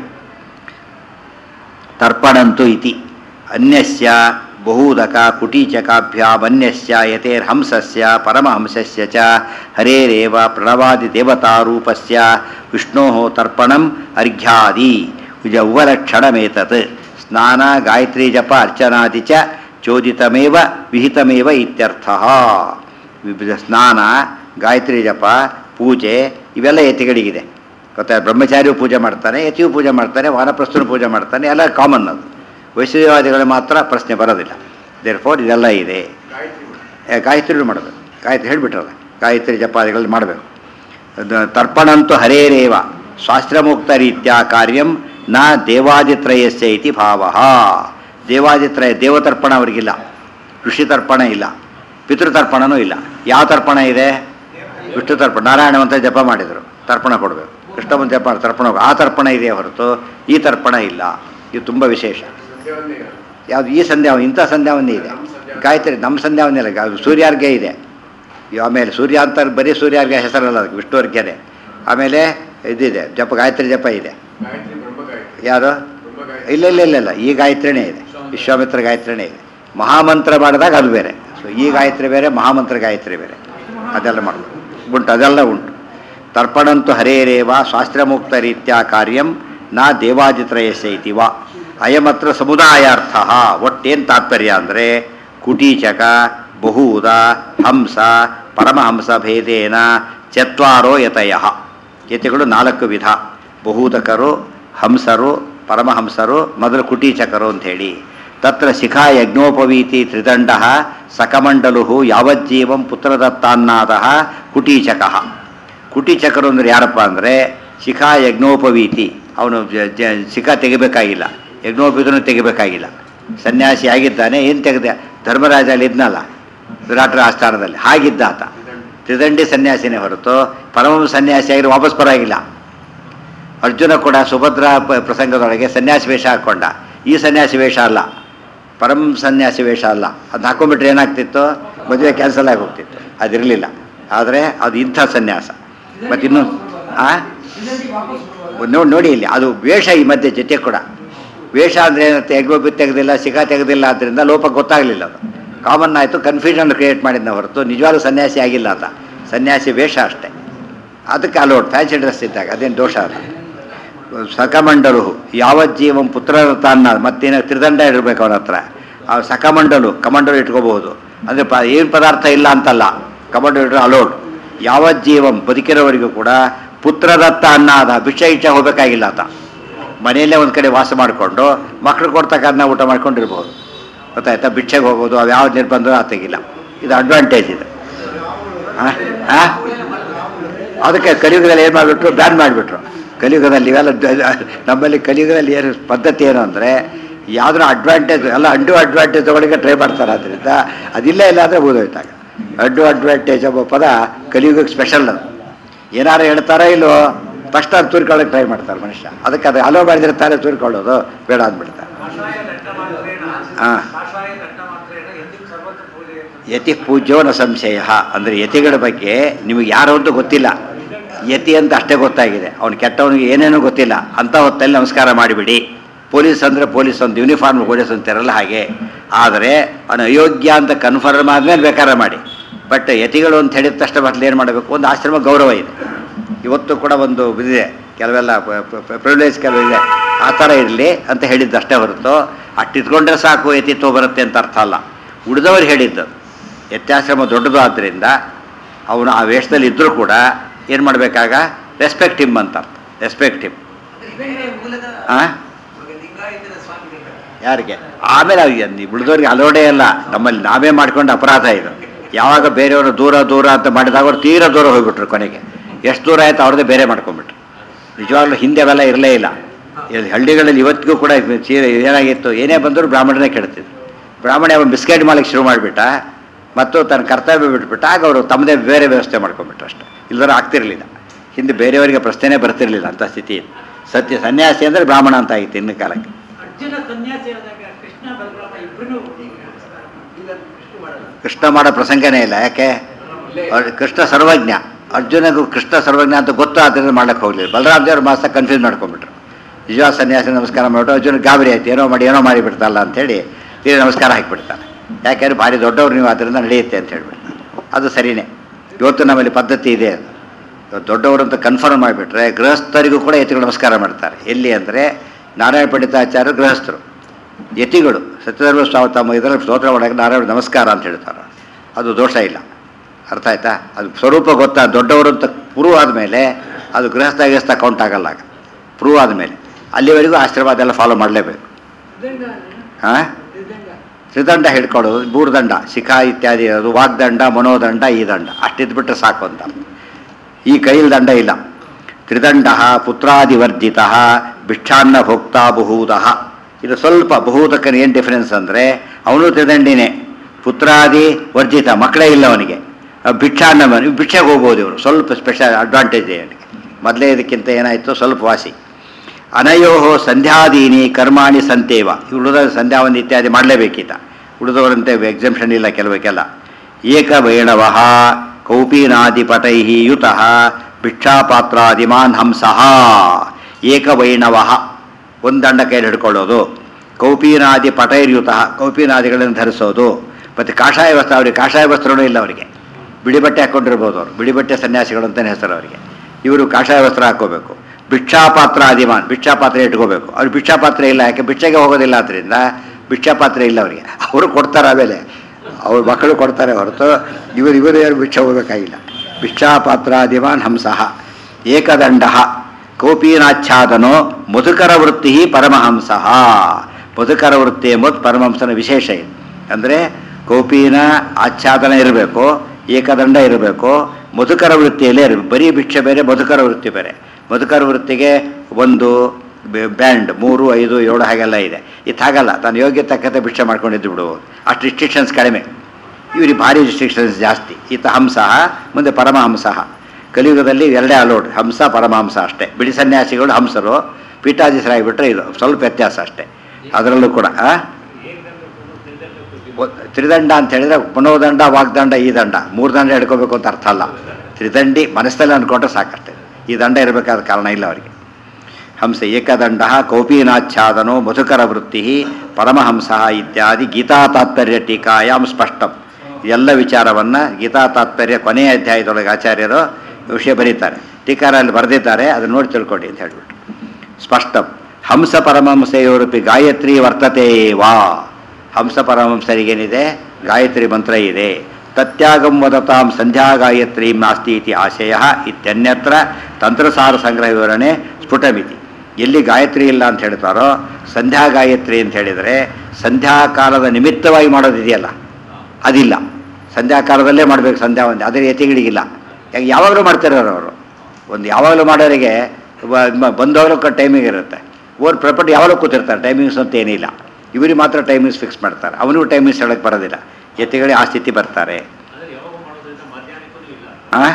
ತರ್ಪಣಂತು ಇತಿ ಅನ್ಯಸ್ಯ ಬಹುದಕ ಕುಟೀಚಕಾಭ್ಯಾಮನ್ಯಸ್ಯ ಯತೇರ್ಹಂಸಸ್ಯ ಪರಮಹಂಸಸ್ಯ ಚ ಹರೇರೇವ ಪ್ರಣವಾದಿ ದೇವತಾರೂಪಸ್ಯ ವಿಷ್ಣೋ ತರ್ಪಣಂ ಅರ್ಘ್ಯಾದಿ ವಿಜ ಉವಲಕ್ಷಣಮೇತತ್ ಸ್ನಾನ ಗಾಯತ್ರಿ ಜಪ ಅರ್ಚನಾದಿ ಚ ಚೋದಿತಮೇವ ವಿಹಿತಮೇವ ಇತ್ಯರ್ಥಃ ವಿವಿಧ ಸ್ನಾನ ಗಾಯತ್ರಿ ಜಪ ಪೂಜೆ ಇವೆಲ್ಲ ಯತಿಗಳಿಗಿದೆ ಗೊತ್ತಾ ಬ್ರಹ್ಮಚಾರಿಯು ಪೂಜೆ ಮಾಡ್ತಾನೆ ಯತಿಯು ಪೂಜೆ ಮಾಡ್ತಾನೆ ವಾನಪ್ರಸ್ಥನು ಪೂಜೆ ಮಾಡ್ತಾನೆ ಎಲ್ಲ ಕಾಮನ್ ಅದು ವೈಷ್ಣವಾದಿಗಳು ಮಾತ್ರ ಪ್ರಶ್ನೆ ಬರೋದಿಲ್ಲ ದೇರ್ ಫೋರ್ ಇದೆಲ್ಲ ಇದೆ ಏ, ಗಾಯತ್ರಿಗಳು ಮಾಡಬೇಕು ಗಾಯತ್ರಿ ಹೇಳಿಬಿಟ್ರಲ್ಲ ಗಾಯತ್ರಿ ಜಪಾದಿಗಳಲ್ಲಿ ಮಾಡಬೇಕು ಅದು ತರ್ಪಣಂತೂ ಹರೇರೇವ ಶಾಸ್ತ್ರಮುಕ್ತ ರೀತ್ಯ ಕಾರ್ಯಂ ನ ದೇವಾದಿತ್ರಯಸ್ಯ ಇತಿ ಭಾವ ದೇವಾದಿತ್ರಯ ದೇವತರ್ಪಣ ಅವರಿಗಿಲ್ಲ ಋಷಿ ತರ್ಪಣ ಇಲ್ಲ ಪಿತೃತರ್ಪಣನೂ ಇಲ್ಲ ಯಾವ ತರ್ಪಣ ಇದೆ ವಿಷ್ಣು ತರ್ಪಣ ನಾರಾಯಣವಂತ ಜಪ ಮಾಡಿದರು ತರ್ಪಣ ಕೊಡಬೇಕು ಕೃಷ್ಣವಂತ ಜಪ ತರ್ಪಣ ಆ ತರ್ಪಣ ಇದೆ ಹೊರತು ಈ ತರ್ಪಣ ಇಲ್ಲ ಇದು ತುಂಬ ವಿಶೇಷ ಯಾವುದು ಈ ಸಂಧ್ಯಾ ಇಂಥ ಸಂಧ್ಯಾವನ್ನೇ ಇದೆ ಗಾಯತ್ರಿ ನಮ್ಮ ಸಂಧ್ಯಾವನ್ನೇ ಇಲ್ಲ ಗಾ- ಸೂರ್ಯಾರ್ಘ್ಯ ಇದೆ ಇವ್ ಆಮೇಲೆ ಸೂರ್ಯ ಅಂತ ಬರೀ ಸೂರ್ಯಾರ್ಘ್ಯ ಹೆಸರಲ್ಲ ಅದಕ್ಕೆ ವಿಷ್ಣುವರ್ಘ್ಯನೇ ಆಮೇಲೆ ಇದಿದೆ ಜಪ ಗಾಯತ್ರಿ ಜಪ ಇದೆ ಯಾರು ಇಲ್ಲ ಇಲ್ಲ ಇಲ್ಲ ಇಲ್ಲ ಈ ಗಾಯತ್ರಿನೇ ಇದೆ ವಿಶ್ವಾಮಿತ್ರ ಗಾಯತ್ರಿನೇ ಇದೆ ಮಹಾಮಂತ್ರ ಮಾಡಿದಾಗ ಅದು ಬೇರೆ ಸೊ ಈ ಗಾಯತ್ರಿ ಬೇರೆ ಮಹಾಮಂತ್ರ ಗಾಯತ್ರಿ ಬೇರೆ ಅದೆಲ್ಲ ಮಾಡಬೇಕು ಉಂಟು ಅದೆಲ್ಲ ಉಂಟು ತರ್ಪಣಂತು ಹರೇರೇವ ಶಾಸ್ತ್ರಮುಕ್ತ ರೀತ್ಯ ಕಾರ್ಯಂ ನಾ ದೇವಾದಿತ್ರಯಸ್ಯ ಇತಿ ವಾ ಅಯಮತ್ರ ಸಮುದಾಯಾರ್ಥ ಒಟ್ಟೇನು ತಾತ್ಪರ್ಯ ಅಂದರೆ ಕುಟೀಚಕ ಬಹುದ ಹಂಸ ಪರಮಹಂಸ ಭೇದೇನ ಚತ್ವಾರೋ ಯತಯ ಯತಿಗಳು ನಾಲ್ಕು ವಿಧ ಬಹುದಕರು ಹಂಸರು ಪರಮಹಂಸರು ಮೊದಲು ಕುಟೀಚಕರು ಅಂಥೇಳಿ ತತ್ರ ಶಿಖಾ ಯಜ್ಞೋಪವೀತಿ ತ್ರಿದಂಡ ಸಕಮಂಡಲು ಯಾವಜ್ಜೀವಂ ಪುತ್ರದತ್ತಾನ್ನಾದ ಕುಟೀಚಕ ಕುಟೀಚಕರು ಅಂದ್ರೆ ಯಾರಪ್ಪ ಅಂದರೆ ಶಿಖಾ ಯಜ್ಞೋಪವೀತಿ ಅವನು ಜ- ಜ- ಶಿಖಾ ತೆಗಿಬೇಕಾಗಿಲ್ಲ ಯಜ್ಞೋಪವೀತನೂ ತೆಗಿಬೇಕಾಗಿಲ್ಲ ಸನ್ಯಾಸಿ ಆಗಿದ್ದಾನೆ ಏನು ತೆಗೆದ ಧರ್ಮರಾಜ ಅಲ್ಲಿ ಇದ್ನಲ್ಲ ವಿರಾಟರ ಆಸ್ಥಾನದಲ್ಲಿ ಹಾಗಿದ್ದ ಆತ ತ್ರಿದಂಡಿ ಸನ್ಯಾಸಿನೇ ಹೊರತು ಪರಮ ಸನ್ಯಾಸಿ ಆಗಿರೋ ವಾಪಸ್ ಬರಾಗಿಲ್ಲ ಅರ್ಜುನ ಕೂಡ ಸುಭದ್ರ ಪ- ಪ್ರಸಂಗದೊಳಗೆ ಸನ್ಯಾಸಿ ವೇಷ ಹಾಕ್ಕೊಂಡ ಈ ಸನ್ಯಾಸಿ ವೇಷ ಅಲ್ಲ ಪರಂ ಸನ್ಯಾಸಿ ವೇಷ ಅಲ್ಲ ಅದು ಹಾಕೊಂಡ್ಬಿಟ್ರೆ ಏನಾಗ್ತಿತ್ತು ಮದುವೆ ಕ್ಯಾನ್ಸಲ್ ಆಗಿ ಹೋಗ್ತಿತ್ತು ಅದಿರಲಿಲ್ಲ ಆದರೆ ಅದು ಇಂಥ ಸನ್ಯಾಸ ಮತ್ತಿನ್ನು ಆ
ಇದರಲ್ಲಿ ವಾಪಸ್ ಬರುವಾಗ
ನೋಡಿ ನೋಡಿ ಇಲ್ಲಿ ಅದು ವೇಷ ಈ ಮಧ್ಯೆ ಜೊತೆ ಕೂಡ ವೇಷ ಅಂದರೆ ಏನಂತೆ ಎಗ್ಗೋಬಿ ತೆಗೆದಿಲ್ಲ ಸಿಗಾ ತೆಗೆದಿಲ್ಲ ಆದ್ದರಿಂದ ಲೋಪ ಗೊತ್ತಾಗಲಿಲ್ಲ ಅದು ಕಾಮನ್ ಆಯಿತು ಕನ್ಫ್ಯೂಷನ್ ಕ್ರಿಯೇಟ್ ಮಾಡಿದ್ನ ಹೊರತು ನಿಜವಾಗ್ಲೂ ಸನ್ಯಾಸಿ ಆಗಿಲ್ಲ ಆತ ಸನ್ಯಾಸಿ ವೇಷ ಅಷ್ಟೇ ಅದಕ್ಕೆ ಅಲೋಡ್ ಫ್ಯಾನ್ಸಿ ಡ್ರೆಸ್ ಇದ್ದಾಗ ಅದೇನು ದೋಷ ಅಲ್ಲ ಸಕಮಂಡಲು ಯಾವಜ್ಜೀವಂ ಪುತ್ರರ ತಾನ್ನ ಮತ್ತೇನು ತ್ರಿದಂಡ ಇರಬೇಕು ಅವನ ಹತ್ರ ಆ ಸಕಮಂಡಲು ಕಮಂಡಲು ಇಟ್ಕೋಬಹುದು ಅಂದರೆ ಪ ಏನು ಪದಾರ್ಥ ಇಲ್ಲ ಅಂತಲ್ಲ ಕಮಂಡಲು ಇಟ್ಟರೆ ಅಲೋಡ್ ಯಾವಜ್ಜೀವಂ ಬದುಕಿರೋವರೆಗೂ ಕೂಡ ಪುತ್ರದತ್ತ ಅನ್ನಾದ ಭಿಕ್ಷೆ ಇಚ್ಛೆ ಹೋಗಬೇಕಾಗಿಲ್ಲ ಆತ ಮನೆಯಲ್ಲೇ ಒಂದು ಕಡೆ ವಾಸ ಮಾಡಿಕೊಂಡು ಮಕ್ಕಳು ಕೊಡ್ತಕ್ಕಂಥ ಊಟ ಮಾಡ್ಕೊಂಡಿರ್ಬೋದು ಗೊತ್ತಾಯ್ತಾ ಭಿಕ್ಷೆಗೆ ಹೋಗೋದು ಅವು ಯಾವ ನಿರ್ಬಂಧ ಆತಗಿಲ್ಲ ಇದು ಅಡ್ವಾಂಟೇಜ್ ಇದು ಹಾಂ ಹಾಂ ಅದಕ್ಕೆ ಕಲಿಯುಗದಲ್ಲಿ ಏನು ಮಾಡಿಬಿಟ್ರು ಬ್ಯಾನ್ ಮಾಡಿಬಿಟ್ರು ಕಲಿಯುಗದಲ್ಲಿ ಇವೆಲ್ಲ ದ- ನಮ್ಮಲ್ಲಿ ಕಲಿಯುಗದಲ್ಲಿ ಏನು ಪದ್ಧತಿ ಏನು ಅಂದರೆ ಯಾವುದರ ಅಡ್ವಾಂಟೇಜ್ ಎಲ್ಲ ಅಂಡು ಅಡ್ವಾಂಟೇಜ್ ತಗೊಳ್ಳಿಕ್ಕೆ ಟ್ರೈ ಮಾಡ್ತಾರೆ ಅದರಿಂದ ಅದಿಲ್ಲ ಇಲ್ಲ ಅಂದರೆ ಓದೋಯ್ತಾಗ ಅಡ್ಡು ಅಡ್ವಾಂಟೇಜ್ ಎಂಬ ಪದ ಕಲಿಯುಗಕ್ಕೆ ಸ್ಪೆಷಲ್ ಅದು ಏನಾರು ಹೇಳ್ತಾರೋ ಇಲ್ಲೋ ಫಸ್ಟ್ ಅದು ತೂರ್ಕೊಳ್ಳೋಕೆ ಟ್ರೈ ಮಾಡ್ತಾರೆ ಮನುಷ್ಯ ಅದಕ್ಕೆ ಅದು ಅಲೋ ಮಾಡಿದಿರ್ತಾರೆ ತೂರ್ಕೊಳ್ಳೋದು ಬೇಡ ಅಂದ್ಬಿಡ್ತಾರೆ ಹಾಂ ಯತಿ ಪೂಜ್ಯೋ ನ ಸಂಶಯ ಅಂದರೆ ಯತಿಗಳ ಬಗ್ಗೆ ನಿಮಗೆ ಯಾರು ಅಂತ ಗೊತ್ತಿಲ್ಲ ಯತಿ ಅಂತ ಅಷ್ಟೇ ಗೊತ್ತಾಗಿದೆ ಅವ್ನು ಕೆಟ್ಟವನಿಗೆ ಏನೇನೂ ಗೊತ್ತಿಲ್ಲ ಅಂಥ ಹೊತ್ತಲ್ಲಿ ನಮಸ್ಕಾರ ಮಾಡಿಬಿಡಿ ಪೊಲೀಸ್ ಅಂದರೆ ಪೊಲೀಸ್ ಒಂದು ಯೂನಿಫಾರ್ಮ್ ಪೊಲೀಸ್ ಅಂತಿರಲ್ಲ ಹಾಗೆ ಆದರೆ ಅವನು ಅಯೋಗ್ಯ ಅಂತ ಕನ್ಫರ್ಮ್ ಆದಮೇಲೆ ಬೇಕಾದ್ರೆ ಮಾಡಿ ಬಟ್ ಯತಿಗಳು ಅಂತ ಹೇಳಿದ ತಕ್ಷಣ ಮೊದಲು ಏನು ಮಾಡಬೇಕು ಒಂದು ಆಶ್ರಮ ಗೌರವ ಇದೆ ಇವತ್ತು ಕೂಡ ಒಂದು ಇದಿದೆ ಕೆಲವೆಲ್ಲ ಪ್ರಿವಿಲೇಜ್ ಕೆಲವಿದೆ ಆ ಥರ ಇರಲಿ ಅಂತ ಹೇಳಿದ್ದು ಅಷ್ಟೇ ಹೊರತು ಅಷ್ಟು ಇಟ್ಕೊಂಡ್ರೆ ಸಾಕು ಯತಿತ್ವ ಬರುತ್ತೆ ಅಂತ ಅರ್ಥ ಅಲ್ಲ ಉಳಿದವರು ಹೇಳಿದ್ದು ಯತ್ಯಾಶ್ರಮ ದೊಡ್ಡದು ಆದ್ದರಿಂದ ಅವನು ಆ ವೇಷದಲ್ಲಿ ಇದ್ದರೂ ಕೂಡ ಏನು ಮಾಡಬೇಕಾಗ ರೆಸ್ಪೆಕ್ಟ್ ಹಿಮ್ ಅಂತ ಅರ್ಥ ರೆಸ್ಪೆಕ್ಟ್ ಹಿಮ್ ಆ? ಯಾರಿಗೆ ಆಮೇಲೆ ಉಳಿದವ್ರಿಗೆ ಅಲೋಡೇ ಅಲ್ಲ ನಮ್ಮಲ್ಲಿ ನಾವೇ ಮಾಡ್ಕೊಂಡು ಅಪರಾಧ ಇದು ಯಾವಾಗ ಬೇರೆಯವರು ದೂರ ದೂರ ಅಂತ ಮಾಡಿದಾಗ ಅವ್ರು ತೀರಾ ದೂರ ಹೋಗ್ಬಿಟ್ರು ಕೊನೆಗೆ ಎಷ್ಟು ದೂರ ಆಯ್ತು ಅವ್ರದ್ದೇ ಬೇರೆ ಮಾಡ್ಕೊಂಡ್ಬಿಟ್ರು ನಿಜವಾಗ್ಲೂ ಹಿಂದೆ ಅವೆಲ್ಲ ಇರಲೇ ಇಲ್ಲ ಇಲ್ಲಿ ಹಳ್ಳಿಗಳಲ್ಲಿ ಇವತ್ತಿಗೂ ಕೂಡ ಚೀರ ಏನಾಗಿತ್ತು ಏನೇ ಬಂದರೂ ಬ್ರಾಹ್ಮಣನೇ ಕೆಡ್ತಿದ್ರು ಬ್ರಾಹ್ಮಣ ಅವನು ಬಿಸ್ಕೆಟ್ ಮಾಡಲಿಕ್ಕೆ ಶುರು ಮಾಡಿಬಿಟ್ಟ ಮತ್ತು ತನ್ನ ಕರ್ತವ್ಯ ಬಿಟ್ಬಿಟ್ಟ ಆಗ ಅವರು ತಮ್ಮದೇ ಬೇರೆ ವ್ಯವಸ್ಥೆ ಮಾಡ್ಕೊಂಡ್ಬಿಟ್ರು ಅಷ್ಟೇ ಇಲ್ಲದ್ರೆ ಆಗ್ತಿರ್ಲಿಲ್ಲ ಹಿಂದೆ ಬೇರೆಯವರಿಗೆ ಪ್ರಶ್ನೆನೇ ಬರ್ತಿರ್ಲಿಲ್ಲ ಅಂತ ಸ್ಥಿತಿ ಇತ್ತು. ಸತ್ಯ ಸನ್ಯಾಸಿ ಅಂದರೆ ಬ್ರಾಹ್ಮಣ ಅಂತ ಆಗಿತ್ತು ಇನ್ನು ಕಾಲಕ್ಕೆ
ಅರ್ಜುನ ಸನ್ಯಾಸಿ ಆದಾಗ ಕೃಷ್ಣ ಬಲರಾಮ ಇಬ್ಬರೂ
ಇಲ್ಲ ಕೃಷ್ಣ ಮಾಡಲ್ಲ
ಕೃಷ್ಣ ಮಾಡೋ ಪ್ರಸಂಗನೇ ಇಲ್ಲ ಯಾಕೆ ಅವ್ರು ಕೃಷ್ಣ ಸರ್ವಜ್ಞ ಅರ್ಜುನಗೂ ಕೃಷ್ಣ ಸರ್ವಜ್ಞ ಅಂತ ಗೊತ್ತು ಆದ್ದರಿಂದ ಮಾಡ್ಲಿಕ್ಕೆ ಹೋಗ್ಲಿಲ್ಲ ಬಲರಾಮ ದೇವ್ರ ಮಾಸ ಕನ್ಫ್ಯೂಸ್ ಮಾಡ್ಕೊಂಡ್ಬಿಟ್ರು ನಿಜವಾದ ಸನ್ಯಾಸಿ ನಮಸ್ಕಾರ ಮಾಡ್ಬಿಟ್ಟು ಅರ್ಜುನ ಗಾಬರಿ ಆಯ್ತು ಏನೋ ಮಾಡಿ ಏನೋ ಮಾಡಿ ಬಿಡ್ತಲ್ಲ ಅಂತೇಳಿ ತೀರಿ ನಮಸ್ಕಾರ ಹಾಕಿಬಿಡ್ತಾನೆ ಯಾಕೆಂದ್ರೆ ಭಾರಿ ದೊಡ್ಡವ್ರು ನೀವು ಅದರಿಂದ ನಡೆಯುತ್ತೆ ಅಂತ ಹೇಳ್ಬಿಡ್ತಾನೆ ಅದು ಸರಿನೇ ಇವತ್ತು ನಮ್ಮಲ್ಲಿ ಪದ್ಧತಿ ಇದೆ ಅದು ಇವತ್ತು ದೊಡ್ಡವರು ಅಂತ ಕನ್ಫರ್ಮ್ ಮಾಡಿಬಿಟ್ರೆ ಗೃಹಸ್ಥರಿಗೂ ಕೂಡ ಯತಿಗಳು ನಮಸ್ಕಾರ ಮಾಡ್ತಾರೆ ಎಲ್ಲಿ ಅಂದರೆ ನಾರಾಯಣ ಪಂಡಿತಾಚಾರ್ಯ ಗೃಹಸ್ಥರು ಯತಿಗಳು ಸತ್ಯಧರ್ಮ ಸ್ವಾಮಿ ತಮ್ಮ ಇದರಲ್ಲಿ ಸ್ತೋತ್ರ ಮಾಡೋಕೆ ನಾರಾಯಣ ನಮಸ್ಕಾರ ಅಂತ ಹೇಳ್ತಾರೆ ಅದು ದೋಷ ಇಲ್ಲ ಅರ್ಥ ಆಯ್ತಾ ಅದು ಸ್ವರೂಪ ಗೊತ್ತಾ ದೊಡ್ಡವರು ಅಂತ ಪ್ರೂವ್ ಆದಮೇಲೆ ಅದು ಗೃಹಸ್ಥ ಗೃಹಸ್ಥ ಕೌಂಟ್ ಆಗಲ್ಲ ಆಗ ಪ್ರೂವ್ ಆದಮೇಲೆ ಅಲ್ಲಿವರೆಗೂ ಆಶ್ರಮ ಅದೆಲ್ಲ ಫಾಲೋ ಮಾಡಲೇಬೇಕು ಹಾಂ ತ್ರಿದಂಡ ಹಿಡ್ಕೊಳ್ಳೋದು ಮೂರ್ದಂಡ ಶಿಖಾ ಇತ್ಯಾದಿ ಅದು ವಾಗ್ದಂಡ ಮನೋದಂಡ ಈ ದಂಡ ಅಷ್ಟಿದ್ಬಿಟ್ರೆ ಸಾಕು ಅಂತ ಈ ಕೈಲ್ ದಂಡ ಇಲ್ಲ ತ್ರಿದಂಡ ಪುತ್ರಾದಿವರ್ಜಿತ ಭಿಕ್ಷಾನ್ನ ಭೋಕ್ತಾ ಬಹುದಃ ಇದು ಸ್ವಲ್ಪ ಬಹುದಕ್ಕನ ಏನು ಡಿಫರೆನ್ಸ್ ಅಂದರೆ ಅವನು ತ್ರಿದಂಡಿನೇ ಪುತ್ರಾದಿ ವರ್ಜಿತ ಮಕ್ಕಳೇ ಇಲ್ಲ ಅವನಿಗೆ ಭಿಕ್ಷಾನ್ನ ಮನೆ ಭಿಕ್ಷೆಗೆ ಹೋಗ್ಬೋದು ಇವರು ಸ್ವಲ್ಪ ಸ್ಪೆಷಲ್ ಅಡ್ವಾಂಟೇಜ್ ಅವನಿಗೆ ಮೊದಲೇ ಇದಕ್ಕಿಂತ ಏನಾಯಿತು ಸ್ವಲ್ಪ ವಾಸಿ ಅನಯೋ ಸಂಧ್ಯಾದೀನಿ ಕರ್ಮಾಣಿ ಸಂತೇವ ಉಳಿದ ಸಂಧ್ಯಾವಂದ ಇತ್ಯಾದಿ ಮಾಡಲೇಬೇಕಿತ್ತ ಉಳಿದವರಂತೆ ಎಕ್ಸಂಪ್ಷನ್ ಇಲ್ಲ ಕೆಲವಕ್ಕೆಲ್ಲ ಏಕವೈಣವ ಕೌಪೀನಾದಿಪಟೈ ಯುತಃ ಭಿಕ್ಷಾಪಾತ್ರಾದಿಮಾನ್ ಹಂಸಃ ಏಕವೈಣವ ಒಂದು ದಂಡ ಕೈಯಲ್ಲಿ ಹಿಡ್ಕೊಳ್ಳೋದು ಕೌಪೀನಾದಿ ಪಟೈರ್ಯುತಃ ಕೌಪೀನಾದಿಗಳನ್ನು ಧರಿಸೋದು ಮತ್ತು ಕಾಷಾಯ ವಸ್ತ್ರ ಅವರಿಗೆ ಕಾಷಾಯ ವಸ್ತ್ರನೂ ಇಲ್ಲ ಅವರಿಗೆ ಬಿಳಿ ಬಟ್ಟೆ ಹಾಕ್ಕೊಂಡಿರ್ಬೋದು ಅವರು ಬಿಳಿ ಬಟ್ಟೆ ಸನ್ಯಾಸಿಗಳು ಅಂತಲೇ ಹೆಸರು ಅವರಿಗೆ ಇವರು ಕಾಷಾಯ ವಸ್ತ್ರ ಹಾಕ್ಕೋಬೇಕು ಭಿಕ್ಷಾಪಾತ್ರ ಆದಿಮಾನ್ ಭಿಕ್ಷಾಪಾತ್ರೆ ಇಟ್ಕೋಬೇಕು ಅವ್ರು ಭಿಕ್ಷಾಪಾತ್ರೆ ಇಲ್ಲ ಯಾಕೆ ಭಿಕ್ಷೆಗೆ ಹೋಗೋದಿಲ್ಲ ಆದ್ದರಿಂದ ಭಿಕ್ಷಾಪಾತ್ರೆ ಇಲ್ಲ ಅವರಿಗೆ ಅವರು ಕೊಡ್ತಾರೆ ಆಮೇಲೆ ಅವ್ರ ಮಕ್ಕಳು ಕೊಡ್ತಾರೆ ಹೊರತು ಇವರು ಇವರು ಯಾರು ಭಿಕ್ಷೆ ಹೋಗಬೇಕಾಗಿಲ್ಲ ಭಿಕ್ಷಾಪಾತ್ರಾದಿಮಾನ್ ಹಂಸಃ ಏಕದಂಡ ಕೌಪೀನಾಚ್ಛಾದನೋ ಮಧುಕರ ವೃತ್ತಿ ಪರಮಹಂಸಃ ಮಧುಕರ ವೃತ್ತಿ ಎಂಬುದು ಪರಮಹಂಸನ ವಿಶೇಷ ಇದು ಅಂದರೆ ಕೌಪೀನ ಆಚ್ಛಾದನ ಇರಬೇಕು ಏಕದಂಡ ಇರಬೇಕು ಮಧುಕರ ವೃತ್ತಿಯಲ್ಲೇ ಇರಬೇಕು ಬರೀ ಭಿಕ್ಷೆ ಬೇರೆ ಮಧುಕರ ವೃತ್ತಿ ಬೇರೆ ಮಧುಕರ ವೃತ್ತಿಗೆ ಒಂದು ಬ್ಯಾಂಡ್ ಮೂರು ಐದು ಏಳು ಹಾಗೆಲ್ಲ ಇದೆ ಇದು ಹಾಗಲ್ಲ ತಾನು ಯೋಗ್ಯ ತಕ್ಕಂತೆ ಭಿಕ್ಷೆ ಮಾಡ್ಕೊಂಡಿದ್ದು ಬಿಡು ಅಷ್ಟು ರಿಸ್ಟ್ರಿಕ್ಷನ್ಸ್ ಕಡಿಮೆ ಇವರಿಗೆ ಭಾರಿ ರಿಸ್ಟ್ರಿಕ್ಷನ್ಸ್ ಜಾಸ್ತಿ ಈತ ಹಂಸ ಮುಂದೆ ಪರಮಹಂಸಃ ಕಲಿಯುಗದಲ್ಲಿ ಎರಡೇ ಅಲೋಡ್ ಹಂಸ ಪರಮಹಂಸ ಅಷ್ಟೇ ಬಿಡಿ ಸನ್ಯಾಸಿಗಳು ಹಂಸರು ಪೀಠಾಧೀಶರಾಗಿಬಿಟ್ರೆ ಇದು ಸ್ವಲ್ಪ ವ್ಯತ್ಯಾಸ ಅಷ್ಟೇ ಅದರಲ್ಲೂ ಕೂಡ ಆ? ಒ- ತ್ರಿದಂಡ ಅಂತ ಹೇಳಿದ್ರೆ ಮನೋದಂಡ ವಾಗ್ದಂಡ ಈ ದಂಡ ಮೂರು ದಂಡ ಹಿಡ್ಕೋಬೇಕು ಅಂತ ಅರ್ಥ ಅಲ್ಲ ತ್ರಿದಂಡಿ ಮನಸ್ಸಲ್ಲಿ ಅಂದ್ಕೊಂಡ್ರೆ ಸಾಕಷ್ಟೆ ಈ ದಂಡ ಇರಬೇಕಾದ ಕಾರಣ ಇಲ್ಲ ಅವರಿಗೆ ಹಂಸ ಏಕದಂಡ ಕೌಪೀನಾಚ್ಛಾದನೋ ಮಧುಕರ ವೃತ್ತಿ ಪರಮಹಂಸ ಇತ್ಯಾದಿ ಗೀತಾ ತಾತ್ಪರ್ಯ ಟೀಕಾಯಾಮ್ ಸ್ಪಷ್ಟಂ ಎಲ್ಲ ವಿಚಾರವನ್ನು ಗೀತಾ ತಾತ್ಪರ್ಯ ಕೊನೆಯ ಅಧ್ಯಾಯದೊಳಗೆ ಆಚಾರ್ಯರು ವಿಷಯ ಬರೀತಾರೆ ಟೀಕಾರಲ್ಲಿ ಬರೆದಿದ್ದಾರೆ ಅದನ್ನು ನೋಡಿ ತಿಳ್ಕೊಳ್ಳಿ ಅಂತ ಹೇಳ್ಬಿಟ್ಟು ಸ್ಪಷ್ಟಂ ಹಂಸ ಪರಮಹಂಸೆಯೋರಪಿ ಗಾಯತ್ರಿ ವರ್ತತೆ ವಾ ಹಂಸ ಪರಮಹಂಸರಿಗೇನಿದೆ ಗಾಯತ್ರಿ ಮಂತ್ರ ಇದೆ ತತ್ಯಾಗಂ ವದತಾಂ ಸಂಧ್ಯಾ ಗಾಯತ್ರಿ ನಾಸ್ತಿ ಇತಿ ಆಶಯ ಇತ್ಯನ್ಯತ್ರ ತಂತ್ರಸಾರ ಸಂಗ್ರಹ ವಿವರಣೆ ಸ್ಫುಟಮಿತಿ ಎಲ್ಲಿ ಗಾಯತ್ರಿ ಇಲ್ಲ ಅಂತ ಹೇಳ್ತಾರೋ ಸಂಧ್ಯಾ ಗಾಯತ್ರಿ ಅಂತ ಹೇಳಿದರೆ ಸಂಧ್ಯಾಕಾಲದ ನಿಮಿತ್ತವಾಗಿ ಮಾಡೋದಿದೆಯಲ್ಲ ಅದಿಲ್ಲ ಸಂಧ್ಯಾಕಾಲದಲ್ಲೇ ಮಾಡಬೇಕು ಸಂಧ್ಯಾ ಒಂದು ಅದೇ ಯತಿಗಳಿಗಿಲ್ಲ ಯಾಕೆ ಯಾವಾಗಲೂ ಮಾಡ್ತಾರೆ ಅವರು ಒಂದು ಯಾವಾಗಲೂ ಮಾಡೋರಿಗೆ ಬಂದವರು ಟೈಮಿಂಗ್ ಇರುತ್ತೆ ಓರ್ ಪ್ರಪಟ್ ಯಾವಾಗಲೂ ಕೂತಿರ್ತಾರೆ ಟೈಮಿಂಗ್ಸ್ ಅಂತ ಏನಿಲ್ಲ ಇವರಿಗೆ ಮಾತ್ರ ಟೈಮಿಂಗ್ಸ್ ಫಿಕ್ಸ್ ಮಾಡ್ತಾರೆ ಅವನಿಗೂ ಟೈಮಿಂಗ್ಸ್ ಹೇಳಕ್ಕೆ ಬರೋದಿಲ್ಲ ಯತಿಗಳಿಗೆ ಆ ಸ್ಥಿತಿ ಬರ್ತಾರೆ ಆ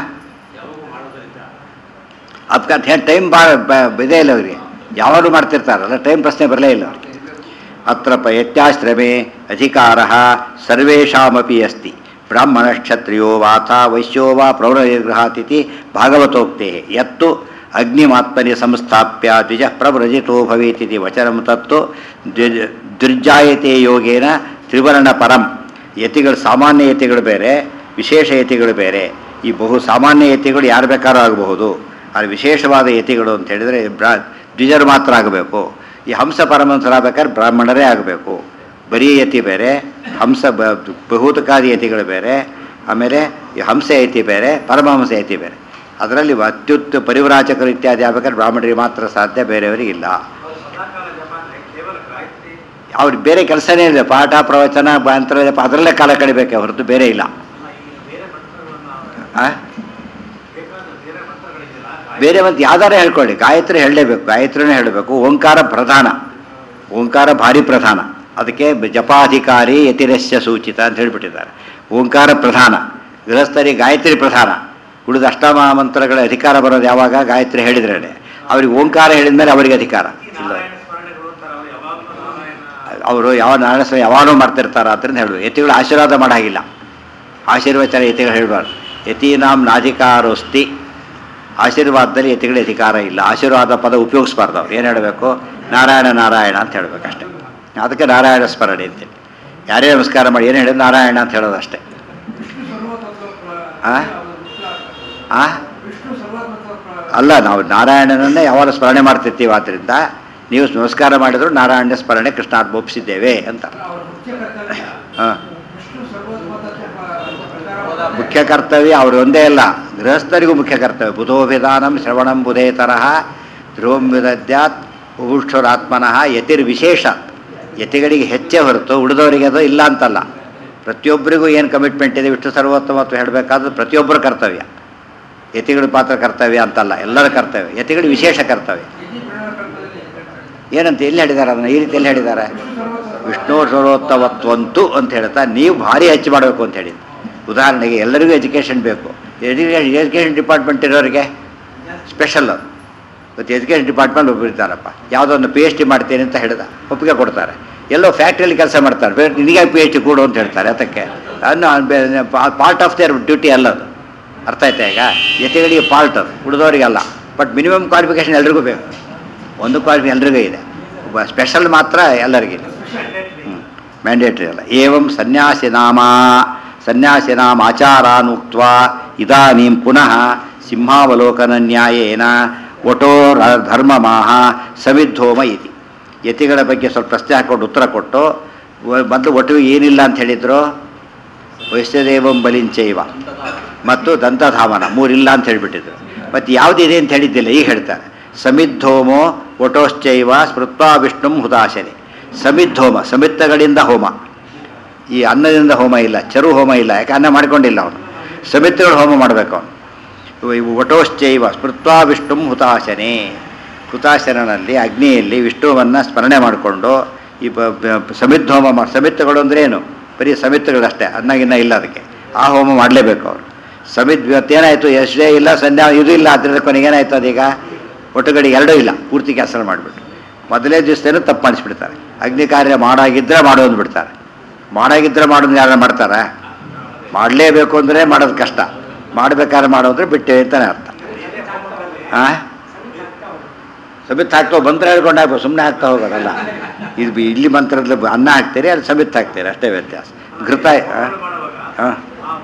ಅದಕ್ಕೆ ಹೇಳಿ ಟೈಮ್ ಭಾಳ ಇದೇ ಇಲ್ಲ ಅವರಿಗೆ ಯಾವಾಗಲೂ ಮಾಡ್ತಿರ್ತಾರಲ್ಲ ಟೈಮ್ ಪ್ರಶ್ನೆ ಬರಲೇ ಇಲ್ಲ ಅವ್ರಿಗೆ ಅತ್ರ ಪ ಯತ್ಯಾಶ್ರಮೆ ಅಧಿಕಾರ ಸರ್ವೇಷಾಮಪಿ ಅಸ್ತಿ ಬ್ರಾಹ್ಮಣ ಕ್ಷತ್ರಿಯೋ ವಾಥ ವೈಶ್ಯೋ ವಾ ಪ್ರೌಢನಿರ್ಗೃಹಾತಿಥಿ ಭಾಗವತೋಕ್ತೆ ಯತ್ತು ಅಗ್ನಿಮಾತ್ಮನಿ ಸಂಸ್ಥಾಪ್ಯ ದ್ವಿಜ ಪ್ರವ್ರಜಿತೋ ಭವೇತಿತಿ ವಚನಂ ತತ್ತು ದ್ವಿಜ ದುರ್ಜಾಯತೆ ಯೋಗೇನ ತ್ರಿವರ್ಣ ಪರಂ ಯತಿಗಳು ಸಾಮಾನ್ಯ ಯತಿಗಳು ಬೇರೆ ವಿಶೇಷ ಯತಿಗಳು ಬೇರೆ ಈ ಬಹು ಸಾಮಾನ್ಯ ಯತಿಗಳು ಯಾರು ಬೇಕಾದ್ರೂ ಆಗಬಹುದು ಆದರೆ ವಿಶೇಷವಾದ ಯತಿಗಳು ಅಂತ ಹೇಳಿದರೆ ಬ್ರಾ ದ್ವಿಜರು ಮಾತ್ರ ಆಗಬೇಕು ಈ ಹಂಸ ಪರಮಹಂಸರಾಗಬೇಕಾದ್ರೆ ಬ್ರಾಹ್ಮಣರೇ ಆಗಬೇಕು ಬರೀ ಯತಿ ಬೇರೆ ಹಂಸ ಬ ಬಹುತಕಾದಿ ಯತಿಗಳು ಬೇರೆ ಆಮೇಲೆ ಈ ಹಂಸ ಯತಿ ಬೇರೆ ಪರಮಹಂಸ ಯತಿ ಬೇರೆ ಅದರಲ್ಲಿ ಅತ್ಯುತ್ತ ಪರಿವ್ರಾಜಕರು ಇತ್ಯಾದಿ ಆಗ್ಬೇಕಾದ್ರೆ ಬ್ರಾಹ್ಮಣರಿಗೆ ಮಾತ್ರ ಸಾಧ್ಯ ಬೇರೆಯವರಿಗಿಲ್ಲ
ಸದಾಕಾಲ ಜಪ ಅಂದ್ರೆ ಕೇವಲ ಗಾಯತ್ರಿ
ಅವ್ರಿಗೆ ಬೇರೆ ಕೆಲಸನೇ ಇಲ್ಲ ಪಾಠ ಪ್ರವಚನ ಮಂತ್ರ ಜಪ ಅದರಲ್ಲೇ ಕಾಲ ಕಳಿಬೇಕೆ ಹೊರತು ಬೇರೆ ಇಲ್ಲ
ಈ
ಆ? ಬೇರೆ ಮಂತ್ ಯಾವ್ದಾರ ಹೇಳ್ಕೊಳ್ಳಿ ಗಾಯತ್ರಿ ಹೇಳಲೇಬೇಕು ಗಾಯತ್ರಿನೇ ಹೇಳಬೇಕು ಓಂಕಾರ ಪ್ರಧಾನ ಓಂಕಾರ ಭಾರಿ ಪ್ರಧಾನ ಅದಕ್ಕೆ ಜಪಾಧಿಕಾರಿ ಯತಿರಸ್ಯ ಸೂಚಿತ ಅಂತ ಹೇಳಿಬಿಟ್ಟಿದ್ದಾರೆ ಓಂಕಾರ ಪ್ರಧಾನ ಗೃಹಸ್ಥರಿ ಗಾಯತ್ರಿ ಪ್ರಧಾನ ಉಳಿದ ಅಷ್ಟಮ ಮಂತ್ರಗಳ ಅಧಿಕಾರ ಬರೋದು ಯಾವಾಗ ಗಾಯತ್ರಿ ಹೇಳಿದ್ರೇನೆ ಅವ್ರಿಗೆ ಓಂಕಾರ ಹೇಳಿದ ಮೇಲೆ ಅವರಿಗೆ ಅಧಿಕಾರ ಇಲ್ಲ ಅವರು ಯಾವ ನಾರಾಯಣ ಸ್ವಾಮಿ ಯಾವಾಗಲೂ ಮಾಡ್ತಿರ್ತಾರ ಅಂತ ಹೇಳುದು ಯತಿಗಳು ಆಶೀರ್ವಾದ ಮಾಡೋ ಹಾಗಿಲ್ಲ ಆಶೀರ್ವಚನ ಯತಿಗಳು ಹೇಳಬಾರ್ದು ಯತೀನಾಂ ನಾಧಿಕಾರೋಸ್ತಿ ಆಶೀರ್ವಾದದಲ್ಲಿ ಯತಿಗಳ ಅಧಿಕಾರ ಇಲ್ಲ ಆಶೀರ್ವಾದ ಪದ ಉಪಯೋಗಿಸ್ಬಾರ್ದು ಅವ್ರು ಏನು ಹೇಳಬೇಕು ನಾರಾಯಣ ನಾರಾಯಣ ಅಂತ ಹೇಳಬೇಕು ಅಷ್ಟೇ ಅದಕ್ಕೆ ನಾರಾಯಣ ಸ್ಮರಣೆ ಅಂತೇಳಿ ಯಾರೇ ನಮಸ್ಕಾರ ಮಾಡಿ ಏನು ಹೇಳಿದ್ರು ನಾರಾಯಣ ಅಂತ ಹೇಳೋದು ಅಷ್ಟೇ
ವಿಷ್ಣು ಸರ್ವತತ್ವ ಪ್ರ-
ಆ?
ಅದು ಮುಖ್ಯ.
ಆ
ವಿಷ್ಣು ಸರ್ವತತ್ವ ಪ್ರ-
ಅಲ್ಲ ನಾವು ನಾರಾಯಣನನ್ನೇ ಯಾವಾಗ ಸ್ಮರಣೆ ಮಾಡ್ತಿರ್ತೀವಿ ಆದ್ದರಿಂದ ನೀವು ನಮಸ್ಕಾರ ಮಾಡಿದ್ರು ನಾರಾಯಣ ಸ್ಮರಣೆ ಕೃಷ್ಣಾರ್ಥ ಒಪ್ಪಿಸಿದ್ದೇವೆ ಅಂತ
ಅವರ ಮುಖ್ಯ ಕರ್ತವ್ಯ
ಹಾಂ
ವಿಷ್ಣು ಸರ್ವತತ್ವ ಪ್ರ- ಪ್ರಚಾರ
ಮುಖ್ಯ ಕರ್ತವ್ಯ ಅವರು ಒಂದೇ ಅಲ್ಲ ಗೃಹಸ್ಥರಿಗೂ ಮುಖ್ಯ ಕರ್ತವ್ಯ ಬುಧೋಭಿಧಾನಂ ಶ್ರವಣಂ ಬುಧೇ ತರಹ ಧ್ರುವಂ ವಿದದ್ಯಾತ್ ಉಭುಷ್ಠುರಾತ್ಮನಃ ಯತಿರ್ ವಿಶೇಷ ಯತಿಗಳಿಗೆ ಹೆಚ್ಚೇ ಹೊರತು ಉಳಿದವರಿಗೆ ಅದು ಇಲ್ಲ ಅಂತಲ್ಲ ಪ್ರತಿಯೊಬ್ಬರಿಗೂ ಏನು ಕಮಿಟ್ಮೆಂಟ್ ಇದೆ ವಿಷ್ಣು ಸರ್ವೋತ್ತಮತ್ವ ಹೇಳಬೇಕಾದ್ರೆ ಪ್ರತಿಯೊಬ್ಬರ ಕರ್ತವ್ಯ ಯತಿಗಳ ಪಾತ್ರ ಕರ್ತವ್ಯ ಅಂತಲ್ಲ ಎಲ್ಲರ ಕರ್ತವ್ಯ ಯತಿಗಳ ವಿಶೇಷ ಕರ್ತವ್ಯ
ಯತಿ ಪ್ರಣವ ಕಲ್ಪದಲ್ಲಿ ಹೇಳ್ತಾರೆ.
ಏನಂತ ಎಲ್ಲಿ ಹೇಳಿದ್ದಾರೆ ಅದನ್ನು ಈ ರೀತಿ ಎಲ್ಲಿ ಹೇಳಿದ್ದಾರೆ
ವಿಷ್ಣು ಸರ್ವತತ್ವ
ವಿಷ್ಣು ಸರ್ವೋತ್ತಮತ್ವಂತು ಅಂತ ಹೇಳ್ತಾ ನೀವು ಭಾರಿ ಹೆಚ್ಚು ಮಾಡಬೇಕು ಅಂತ ಹೇಳಿದ್ದು ಉದಾಹರಣೆಗೆ ಎಲ್ಲರಿಗೂ ಎಜುಕೇಷನ್ ಬೇಕು ಎಜುಕೇಷನ್ ಎಜುಕೇಷನ್ ಡಿಪಾರ್ಟ್ಮೆಂಟ್ ಇರೋರಿಗೆ ಸ್ಪೆಷಲ್ ಅದು ಇವತ್ತು ಎಜುಕೇಷನ್ ಡಿಪಾರ್ಟ್ಮೆಂಟ್ ಒಬ್ಬರು ಇರ್ತಾರಪ್ಪ ಯಾವುದೋ ಒಂದು ಪಿ ಎಚ್ ಡಿ ಮಾಡ್ತೀನಿ ಅಂತ ಹೇಳಿದ ಒಪ್ಪಿಗೆ ಕೊಡ್ತಾರೆ ಎಲ್ಲೋ ಫ್ಯಾಕ್ಟ್ರಿಯಲ್ಲಿ ಕೆಲಸ ಮಾಡ್ತಾರೆ ಬೇರೆ ನಿನಗೆ ಪಿ ಎಚ್ ಡಿ ಕೊಡು ಅಂತ ಹೇಳ್ತಾರೆ ಅದಕ್ಕೆ ಅದನ್ನು ಪಾರ್ಟ್ ಆಫ್ ದೇರ್ ಡ್ಯೂಟಿ ಅಲ್ಲ ಅದು ಅರ್ಥ ಆಯ್ತಾ ಈಗ ಯತಿಗಳಿಗೆ ಪಾರ್ಟ್ ಅದು ಉಳಿದವರಿಗಲ್ಲ ಬಟ್ ಮಿನಿಮಮ್ ಕ್ವಾಲಿಫಿಕೇಷನ್ ಎಲ್ರಿಗೂ ಬೇಕು ಒಂದು ಕ್ವಾಲಿಫಿ ಎಲ್ರಿಗೂ ಇದೆ ಒಬ್ಬ ಸ್ಪೆಷಲ್ ಮಾತ್ರ ಎಲ್ಲರಿಗಿದೆ ಮ್ಯಾಂಡೇಟ್ರಿ ಅಲ್ಲ ಏವಂ ಸನ್ಯಾಸಿ ನಾಮ ಸನ್ಯಾಸಿ ನಾಮ ಆಚಾರಾನುಕ್ತ ಇದಾನೀಂ ಪುನಃ ಸಿಂಹಾವಲೋಕನ ನ್ಯಾಯೇನ ಒಟೋ ರ- ಧರ್ಮಮಾಹ ಸವಿದ್ಧೋಮ ಇತಿ ಯತಿಗಳ ಬಗ್ಗೆ ಸ್ವಲ್ಪ ಪ್ರಶ್ನೆ ಹಾಕೊಂಡು ಉತ್ತರ ಕೊಟ್ಟು ವ- ಮೊದಲು ಒಟ್ಟು ಏನಿಲ್ಲ ಅಂತ ಹೇಳಿದ್ರು ವೈಶ್ಯದೇವಂ ಬಲಿಂಚೈವ ಮತ್ತು ದಂತಧಾಮನ ಮೂರಿಲ್ಲ ಅಂತ ಹೇಳಿಬಿಟ್ಟಿದ್ರು ಮತ್ತು ಯಾವುದಿದೆ ಅಂತ ಹೇಳಿದ್ದಿಲ್ಲ ಈಗ ಹೇಳ್ತಾರೆ ಸಮಿದ್ಧೋಮೋ ಒಟೋಶ್ಚೈವ ಸ್ಮೃತ್ವಾ ವಿಷ್ಣುಂ ಹುತಾಶನೆ ಸಮಿದ್ಧೋಮ ಸಮಿತ್ತಗಳಿಂದ ಹೋಮ ಈ ಅನ್ನದಿಂದ ಹೋಮ ಇಲ್ಲ ಚರು ಹೋಮ ಇಲ್ಲ ಯಾಕೆ ಅನ್ನ ಮಾಡ್ಕೊಂಡಿಲ್ಲ ಅವನು ಸಮಿತ್ತಗಳು ಹೋಮ ಮಾಡಬೇಕು ಅವನು ಇವು ಒಟೋಶ್ಚೈವ ಸ್ಮೃತ್ವಾ ವಿಷ್ಣುಂ ಹುತಾಶನೆ ಹುತಾಶನಲ್ಲಿ ಅಗ್ನಿಯಲ್ಲಿ ವಿಷ್ಣುವನ್ನು ಸ್ಮರಣೆ ಮಾಡಿಕೊಂಡು ಈ ಬ- ಬ- ಸಮಿದ್ಧೋಮ ಮಾ ಸಮಿತ್ತಗಳು ಅಂದ್ರೆ ಏನು ಬರೀ ಸಮಿತ್ತಗಳಷ್ಟೇ ಅನ್ನಗಿನ್ನ ಇಲ್ಲ ಅದಕ್ಕೆ ಆ ಹೋಮ ಮಾಡಲೇಬೇಕು ಅವರು ಸಮಿತ್ ಇವತ್ತೇನಾಯಿತು ಎಷ್ಟೇ ಇಲ್ಲ ಸಂಧ್ಯಾ ಇದು ಇಲ್ಲ ಅದರಿಂದ ಕೊನೆಗೆ ಏನಾಯ್ತು ಅದೀಗ ಒಟ್ಟುಗಡೆ ಎರಡೂ ಇಲ್ಲ ಪೂರ್ತಿ ಕ್ಯಾನ್ಸಲ್ ಮಾಡಿಬಿಟ್ಟು ಮೊದಲೇ ದಿವಸೇನು ತಪ್ಪು ಅನಿಸ್ಬಿಡ್ತಾರೆ ಅಗ್ನಿ ಕಾರ್ಯ ಮಾಡಾಗಿದ್ದರೆ ಮಾಡೋದು ಬಿಡ್ತಾರೆ ಮಾಡಾಗಿದ್ದರೆ ಮಾಡೋದು ಯಾರು ಮಾಡ್ತಾರೆ ಮಾಡಲೇಬೇಕು ಅಂದರೆ ಮಾಡೋದು ಕಷ್ಟ ಮಾಡಬೇಕಾದ್ರೆ ಮಾಡೋದ್ರೆ ಬಿಟ್ಟೆ ಅಂತಾನೆ ಅರ್ಥ ಹಾಂ ಸಮಿತ್ ಹಾಕ್ತೋ ಮಂತ್ರ ಹೇಳ್ಕೊಂಡು ಹಾಕ್ಬೋದು ಸುಮ್ಮನೆ ಹಾಕ್ತಾ ಹೋಗೋದಲ್ಲ ಇದು ಬಿ- ಇಲ್ಲಿ ಮಂತ್ರದ ಅನ್ನ ಹಾಕ್ತೀರಿ ಅಲ್ಲಿ ಸಮಿತ್ ಹಾಕ್ತೀರಿ ಅಷ್ಟೇ ವ್ಯತ್ಯಾಸ ಘೃತ ಹಾಂ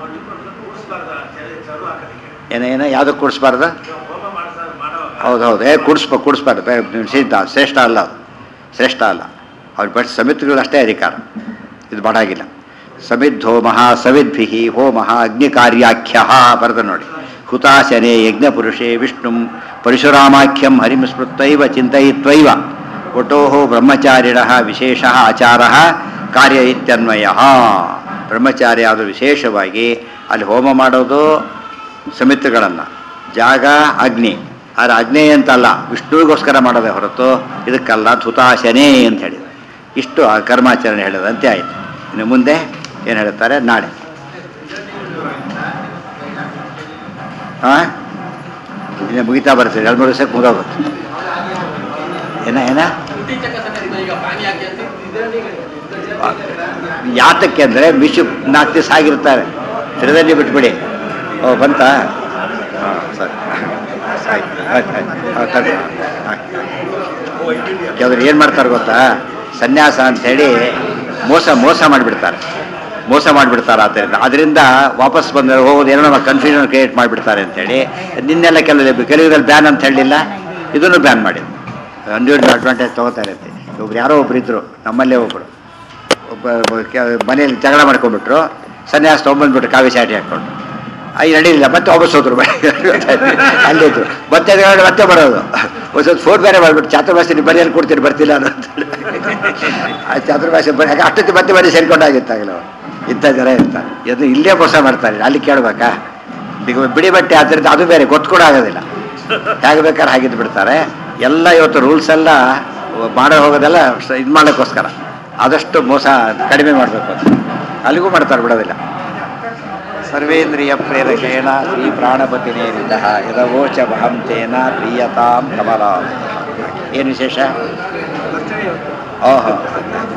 ಏನ ಏನ ಯಾವುದಕ್ಕೆ ಕೂಡಿಸ್ಬಾರ್ದು ಹೌದು ಹೌದು ಏ ಕೂಡಿಸ್ಬೇಕು ಕೂಡಿಸ್ಬಾರ್ದು ಬೇ- ಸಿದ್ಧ ಶ್ರೇಷ್ಠ ಅಲ್ಲ ಅದು ಶ್ರೇಷ್ಠ ಅಲ್ಲ ಅವ್ರು ಬಟ್ ಸಮಿತಿಗಳು ಅಷ್ಟೇ ಅಧಿಕಾರ ಇದು ಮಾಡಾಗಿಲ್ಲ ಸಮಿದ್ ಹೋಮ ಸವಿದ್ಭಿ ಹೋಮ ಅಗ್ನಿ ಕಾರ್ಯಾಖ್ಯ ಬರೆದ ನೋಡಿ ಹುತಾಶನೆ ಯಜ್ಞಪುರುಷೇ ವಿಷ್ಣು ಪರಶುರಾಮಾಖ್ಯಂ ಹರಿಂ ಸ್ಮೃತ್ವೈವ ಚಿಂತಯಿತ್ವೈವ ಒಟೋ ಬ್ರಹ್ಮಚಾರಿಣ ವಿಶೇಷ ಆಚಾರ ಕಾರ್ಯ ಇತ್ಯನ್ವಯ ಬ್ರಹ್ಮಚಾರಿ ಆದರೂ ವಿಶೇಷವಾಗಿ ಅಲ್ಲಿ ಹೋಮ ಮಾಡೋದು ಸಮಿತಿಗಳನ್ನು ಜಾಗ ಅಗ್ನಿ ಆದರೆ ಅಗ್ನಿ ಅಂತಲ್ಲ ವಿಷ್ಣುವಿಗೋಸ್ಕರ ಮಾಡೋದೇ ಹೊರತು ಇದಕ್ಕಲ್ಲ ಹುತಾಶನೇ ಅಂತ ಹೇಳಿದ ಇಷ್ಟು ಆ ಕರ್ಮಾಚರಣೆ ಹೇಳಿದಂತೆ ಆಯಿತು ಇನ್ನು ಮುಂದೆ ಏನು ಹೇಳ್ತಾರೆ ನಾಳೆ ಹಾಂ ಇನ್ನು ಮುಗಿತಾ ಬರ್ತೀರಿ ಎರಡು ಮೂರು ದಿವಸಕ್ಕೆ ಮುಗೋಗುತ್ತೆ ಏನ ಏನ ಯಾತಕ್ಕೆ ಅಂದರೆ ಮಿಶು ನಾಲ್ಕು ದಿವಸ ಆಗಿರ್ತಾರೆ ಸ್ಥಿರದಲ್ಲಿ ಬಿಟ್ಬಿಡಿ ಓ ಬಂತಾ ಹಾಂ ಸರಿ ಆಯ್ತು ಆಯ್ತು ಆಯ್ತು ಹಾಂ ತಗೊಳ್ಳಿ ಕೆಲವ್ರು ಏನು ಮಾಡ್ತಾರೆ ಗೊತ್ತಾ ಸನ್ಯಾಸ ಅಂಥೇಳಿ ಮೋಸ ಮೋಸ ಮಾಡಿಬಿಡ್ತಾರೆ ಮೋಸ ಮಾಡಿಬಿಡ್ತಾರೆ ಆದ್ದರಿಂದ ಅದರಿಂದ ವಾಪಸ್ ಬಂದರೆ ಹೋಗೋದು ಏನೋ ನಮ್ಮ ಕನ್ಫ್ಯೂಷನ್ ಕ್ರಿಯೇಟ್ ಮಾಡಿಬಿಡ್ತಾರೆ ಅಂತೇಳಿ ನಿನ್ನೆಲ್ಲ ಕೆಲವು ಕೆಲವರಲ್ಲಿ ಬ್ಯಾನ್ ಅಂತ ಹೇಳಲಿಲ್ಲ ಇದನ್ನು ಬ್ಯಾನ್ ಮಾಡಿ ಅನ್ಯೂರ್ಡ್ ಅಡ್ವಾಂಟೇಜ್ ತೊಗೋತಾ ಇರುತ್ತೆ ಒಬ್ರು ಯಾರೋ ಒಬ್ರು ಇದ್ರು ನಮ್ಮಲ್ಲೇ ಒಬ್ಬರು ಒಬ್ಬ ಒಬ್ಬ ಕೆ- ಮನೇಲಿ ಜಗಳ ಮಾಡ್ಕೊಂಡ್ಬಿಟ್ರು ಸನ್ಯಾಸ ತೊಗೊಂಬಂದ್ಬಿಟ್ರು ಕಾವಿ ಚಾಟಿ ಹಾಕ್ಕೊಂಡು ಐದು ನಡೀಲಿಲ್ಲ ಮತ್ತೆ ವಾಪಸ್ ಹೋದ್ರು ಅಲ್ಲಿದ್ರು ಮತ್ತೆ ಅದ್ರೊಳಗೆ ಮತ್ತೆ ಬರೋದು ಒಂದ್ಸತಿ ಫೋನ್ ಬೇರೆ ಮಾಡ್ಬಿಟ್ಟು ಚಾತುರ್ಮಾಸ ನೀವು ಬರೆಯಲ್ಲಿ ಕೊಡ್ತೀರಿ ಬರ್ತಿಲ್ಲ ಅನ್ನೋ ಅಂತೇಳಿ ಆ ಚಾತುರ್ಮಾಸ ಬರೀ ಹಾಗೆ ಅಷ್ಟೊತ್ತಿ ಮತ್ತೆ ಬರೀ ಸೇರ್ಕೊಂಡಾಗಿತ್ತಾಗಲ್ಲ ಇಂಥ ಜನ ಇರ್ತಾರೆ ಇದು ಇಲ್ಲೇ ಮೋಸ ಮಾಡ್ತಾರೆ ಅಲ್ಲಿ ಕೇಳ್ಬೇಕಾ ಈಗ ಬಿಡಿ ಬಟ್ಟೆ ಆದ್ದರಿಂದ ಅದು ಬೇರೆ ಗೊತ್ತು ಕೂಡ ಆಗೋದಿಲ್ಲ ಹೇಗೆ ಬೇಕಾದ್ರೆ ಹಾಗಿದ್ದು ಬಿಡ್ತಾರೆ ಎಲ್ಲ ಇವತ್ತು ರೂಲ್ಸ್ ಎಲ್ಲ ಮಾಡೋ ಹೋಗೋದೆಲ್ಲ ಇದು ಮಾಡೋಕ್ಕೋಸ್ಕರ ಆದಷ್ಟು ಮೋಸ ಕಡಿಮೆ ಮಾಡಬೇಕು ಅಂತ ಅಲ್ಲಿಗೂ ಮಾಡ್ತಾರೆ ಬಿಡೋದಿಲ್ಲ ಸರ್ವೇಂದ್ರಿಯ ಪ್ರೇರಕೇಣ ಶ್ರೀ ಪ್ರಾಣಪತಿ ನೇರಿದ ಯದವೋಚ ವಹಂತೇನ ಪ್ರಿಯತಾಂ ಕಮಲ ಏನು ವಿಶೇಷ ಓಹೋ